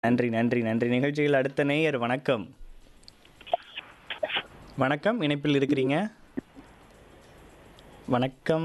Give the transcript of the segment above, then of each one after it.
நன்றி நன்றி நன்றி நிகழ்ச்சியில் அடுத்த நேயர் வணக்கம் வணக்கம் இணைப்பில் இருக்கிறீங்க வணக்கம்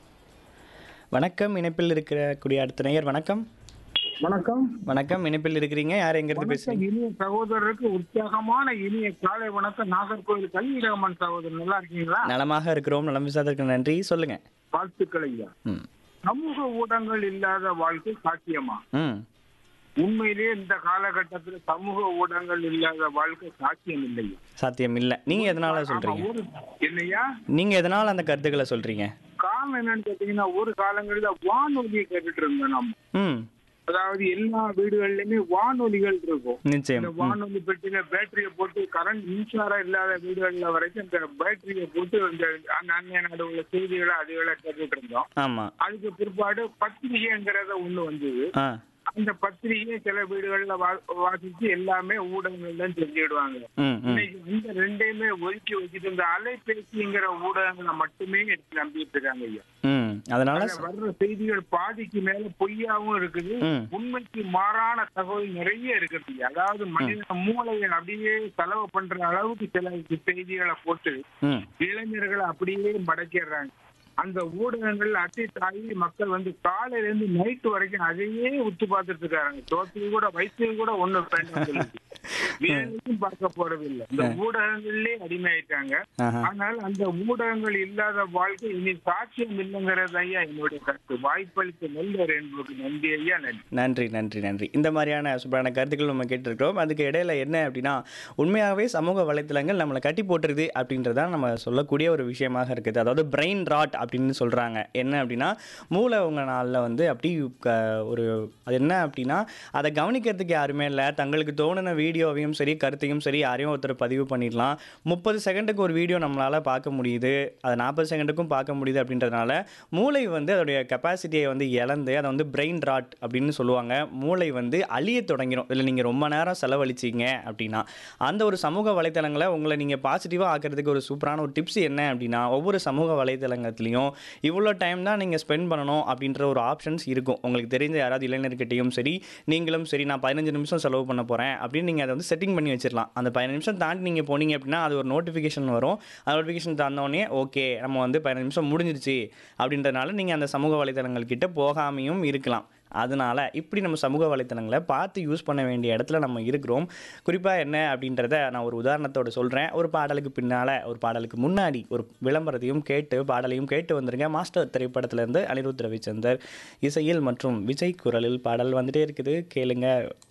வணக்கம் இணைப்பில் இருக்கக்கூடிய அடுத்த நேயர் வணக்கம் வணக்கம் வணக்கம் இணைப்பில் இருக்கிறீங்க யார் எங்கிருந்து வணக்கம் பேசுறீங்க இனிய சகோதரருக்கு உற்சாகமான இனிய காலை வணக்கம் நாகர்கோவில் கல்விரகமன் சகோதரர் நல்லா இருக்கீங்களா நலமாக இருக்கிறோம் நலம் விசாதற்கு நன்றி சொல்லுங்க வாழ்த்துக்கள் ஐயா ம் சமூக ஊடகங்கள் இல்லாத வாழ்க்கை சாத்தியமா ம் உண்மையிலேயே இந்த காலகட்டத்தில் சமூக ஊடகங்கள் இல்லாத வாழ்க்கை சாத்தியம் இல்லை சாத்தியம் இல்லை நீங்க எதனால சொல்றீங்க ஒரு இல்லையா நீங்க எதனால அந்த கருத்துக்களை சொல்றீங்க காரணம் என்னன்னு கேட்டீங்கன்னா ஒரு காலங்களில் வானொலியை கேட்டுட்டு இருந்தோம் நம்ம ம் அதாவது எல்லா வீடுகள்லயுமே வானொலிகள் இருக்கும் நிச்சயம் இந்த வானொலி பெட்டியில பேட்டரியை போட்டு கரண்ட் மின்சாரம் இல்லாத வீடுகள்ல வரைக்கும் இந்த பேட்டரியை போட்டு இந்த அந்த அந்நிய நாடு உள்ள செய்திகளை அதுகளை கேட்டுட்டு இருந்தோம் ஆமா அதுக்கு பிற்பாடு பத்திரிகைங்கிறத ஒண்ணு வந்தது ஆ அந்த பத்திரிகையை சில வீடுகள்ல வா- வாசிச்சு எல்லாமே ஊடகங்கள்ல தெரிஞ்சுக்கிடுவாங்க ம் ம் இன்னைக்கு இந்த ரெண்டையுமே ஒதுக்கி வச்சுட்டு இந்த அலைபேசிங்கிற ஊடகங்களை மட்டுமே எடுத்து நம்பிட்டு இருக்காங்க ஐயா ம் அதனால அதுல வர்ற செய்திகள் பாதிக்கு மேல பொய்யாவும் இருக்குது ம் உண்மைக்கு மாறான தகவல் நிறைய இருக்குது அதாவது மனித மூளையை அப்படியே செலவு பண்ற அளவுக்கு சில செய்திகளை போட்டு ம் இளைஞர்களை அப்படியே மடக்கிடுறாங்க அந்த ஊடகங்கள் அட்டை தாயி மக்கள் வந்து காலையில இருந்து நைட்டு வரைக்கும் அதையே உத்து பார்த்துட்டு இருக்காங்க தோத்துக்கு கூட வயிற்றுக்கு கூட ஒண்ணு வேண்டாம் சொல்லுது வேலையும் பார்க்க போறதில்லை இந்த ஊடகங்கள்லயே அடிமையாயிட்டாங்க ஆஹா ஆனால் அந்த ஊடகங்கள் இல்லாத வாழ்க்கை இனி சாட்சியம் இல்லைங்கிறது ஐயா என்னுடைய கருத்து வாய்ப்பளித்த நல்லவர் என்பதற்கு நன்றி ஐயா நன்றி நன்றி நன்றி நன்றி இந்த மாதிரியான சூப்பரான கருத்துக்கள் நம்ம கேட்டிருக்கிறோம் அதுக்கு இடையில என்ன அப்படின்னா உண்மையாகவே சமூக வலைத்தளங்கள் நம்மளை கட்டி போட்டுருது அப்படின்றதான் நம்ம சொல்லக்கூடிய ஒரு விஷயமாக இருக்குது அதாவது பிரெயின் ராட் அப்படின்னு சொல்கிறாங்க என்ன அப்படின்னா மூளை உங்க நாளில் வந்து அப்படி க- ஒரு அது என்ன அப்படின்னா அதை கவனிக்கிறதுக்கு யாருமே இல்லை தங்களுக்கு தோணுன வீடியோவையும் சரி கருத்தையும் சரி யாரையும் ஒருத்தர் பதிவு பண்ணிடலாம் முப்பது செகண்டுக்கு ஒரு வீடியோ நம்மளால் பார்க்க முடியுது அது நாற்பது செகண்டுக்கும் பார்க்க முடியுது அப்படின்றதுனால மூளை வந்து அதோடைய கெப்பாசிட்டியை வந்து இழந்து அதை வந்து பிரெயின் ராட் அப்படின்னு சொல்லுவாங்க மூளை வந்து அழிய தொடங்கிடும் இல்லை நீங்கள் ரொம்ப நேரம் செலவழிச்சிங்க அப்படின்னா அந்த ஒரு சமூக வலைத்தளங்களை உங்களை நீங்கள் பாசிட்டிவாக ஆக்கிறதுக்கு ஒரு சூப்பரான ஒரு டிப்ஸ் என்ன அப்படின்னா ஒவ்வொரு சமூக வலைத்தளங்கத்துலேயும் இவ்வளோ டைம் தான் நீங்கள் ஸ்பெண்ட் பண்ணணும் அப்படின்ற ஒரு ஆப்ஷன்ஸ் இருக்கும் உங்களுக்கு தெரிஞ்ச யாராவது இளைஞர்கிட்டையும் சரி நீங்களும் சரி நான் பதினஞ்சு நிமிஷம் செலவு பண்ண போகிறேன் அப்படின்னு நீங்கள் அதை வந்து செட்டிங் பண்ணி வச்சிடலாம் அந்த பதினஞ்சு நிமிஷம் தாண்டி நீங்கள் போனீங்க அப்படின்னா அது ஒரு நோட்டிஃபிகேஷன் வரும் அந்த நோட்டிஃபிகேஷன் தந்தோடனே ஓகே நம்ம வந்து பதினஞ்சு நிமிஷம் முடிஞ்சிருச்சு அப்படின்றதுனால நீங்கள் அந்த சமூக வலைத்தளங்கள் கிட்ட போகாமையும் இருக்கலாம் அதனால இப்படி நம்ம சமூக வலைத்தளங்களை பார்த்து யூஸ் பண்ண வேண்டிய இடத்துல நம்ம இருக்கிறோம் குறிப்பாக என்ன அப்படின்றத நான் ஒரு உதாரணத்தோட சொல்கிறேன் ஒரு பாடலுக்கு பின்னால் ஒரு பாடலுக்கு முன்னாடி ஒரு விளம்பரத்தையும் கேட்டு பாடலையும் கேட்டு வந்துருங்க மாஸ்டர் திரைப்படத்திலேருந்து அனிருத் ரவிச்சந்தர் இசையில் மற்றும் விஜய் குரலில் பாடல் வந்துட்டே இருக்குது கேளுங்க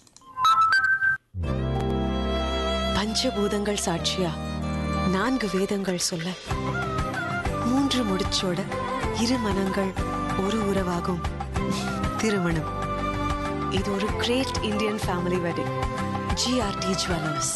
பஞ்சபூதங்கள் சாட்சியா நான்கு வேதங்கள் சொல்ல மூன்று முடிச்சோட இரு மனங்கள் ஒரு உறவாகும் திருமணம் இது ஒரு great Indian family wedding GRT jewellers